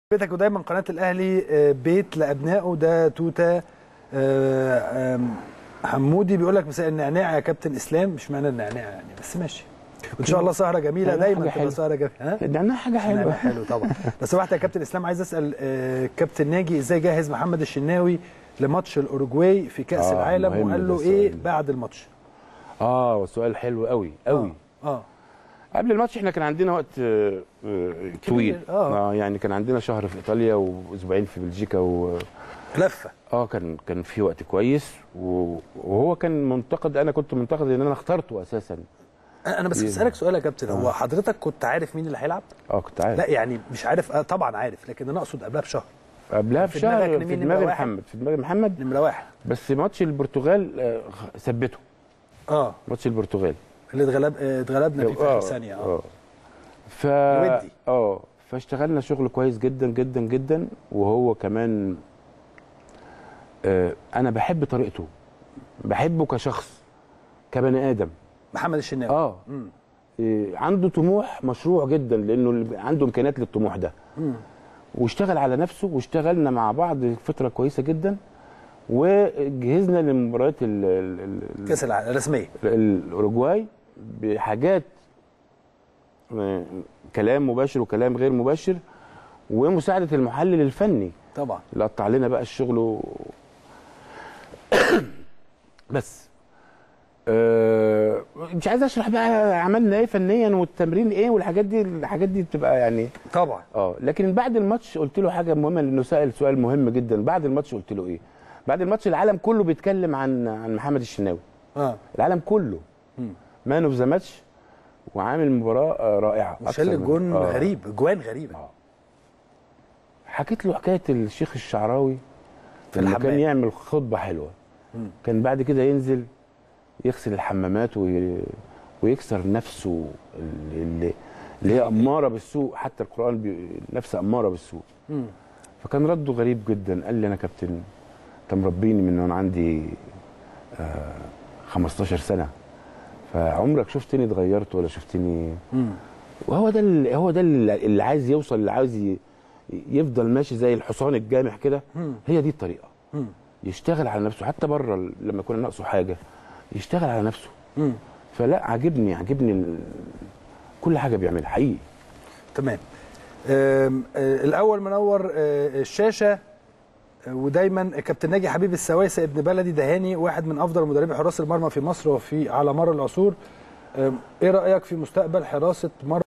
بيتك ودايما قناه الاهلي آه، بيت لابنائه ده توته آه، آم، حمودي بيقول لك مساء النعناع يا كابتن اسلام مش معنى النعناع يعني بس ماشي وان شاء الله سهره جميله النعناع دايما حاجة تبقى حلوة. سهره جميله ها النعناع حاجه النعناع حلوه حلو طبعا بس واحد يا كابتن اسلام عايز اسال آه، كابتن ناجي ازاي جهز محمد الشناوي لماتش الاوروجواي في كاس آه، العالم مهم وقال ده له ايه السؤال ده. بعد الماتش اه سؤال حلو قوي قوي اه قبل الماتش احنا كان عندنا وقت آه، آه، طويل آه. يعني كان عندنا شهر في ايطاليا واسبوعين في بلجيكا و... لفه اه كان كان في وقت كويس و- وهو كان منتقد انا كنت منتقد ان انا اخترته اساسا انا بس إيه. بسالك سؤال يا كابتن هو حضرتك كنت عارف مين اللي هيلعب اه كنت عارف لا يعني مش عارف آه، طبعا عارف لكن انا اقصد قبلها بشهر قبلها في بشهر دماغك في مين دماغ نمرة واحد؟ محمد في دماغ محمد نمره واحد بس ماتش البرتغال آه، خ- ثبته اه ماتش البرتغال اللي اتغلب آه، اتغلبنا فيه في اخر ثانيه اه ف ودي. اه فاشتغلنا شغل كويس جدا جدا جدا وهو كمان آه انا بحب طريقته بحبه كشخص كبني ادم محمد الشناوي اه مم. إيه، عنده طموح مشروع جدا لانه اللي عنده امكانيات للطموح ده مم. واشتغل على نفسه واشتغلنا مع بعض فتره كويسه جدا وجهزنا لمباريات ال- ال- ال- كاس العالم الرسميه الاوروجواي بحاجات آه، كلام مباشر وكلام غير مباشر ومساعده المحلل الفني طبعا اللي قطع لنا بقى الشغل و... بس أه مش عايز اشرح بقى عملنا ايه فنيا والتمرين ايه والحاجات دي الحاجات دي بتبقى يعني طبعا اه لكن بعد الماتش قلت له حاجه مهمه لانه سال سؤال مهم جدا بعد الماتش قلت له ايه بعد الماتش العالم كله بيتكلم عن عن محمد الشناوي اه العالم كله مم. مان اوف ذا ماتش وعامل مباراه آه، رائعه وشال أكثر من- الجون آه. غريب جوان غريبه حكيت له حكايه الشيخ الشعراوي في لما الحمام. كان يعمل خطبه حلوه مم. كان بعد كده ينزل يغسل الحمامات وي... ويكسر نفسه اللي, اللي هي اماره بالسوء حتى القران بي... نفس اماره بالسوء مم. فكان رده غريب جدا قال لي انا كابتن انت مربيني من وانا عندي آه 15 سنه فعمرك شفتني اتغيرت ولا شفتني مم. وهو ده اللي هو ده اللي اللي عايز يوصل اللي عاوز ي- يفضل ماشي زي الحصان الجامح كده مم. هي دي الطريقه مم. يشتغل على نفسه حتى بره لما يكون ناقصه حاجه يشتغل على نفسه مم. فلا عاجبني عاجبني ال- كل حاجه بيعملها حقيقي تمام آم، آه، الاول منور آه، الشاشه آه، ودايما كابتن ناجي حبيب السويسه ابن بلدي دهاني واحد من افضل مدربي حراس المرمى في مصر وفي على مر العصور آم، ايه رايك في مستقبل حراسه مرمى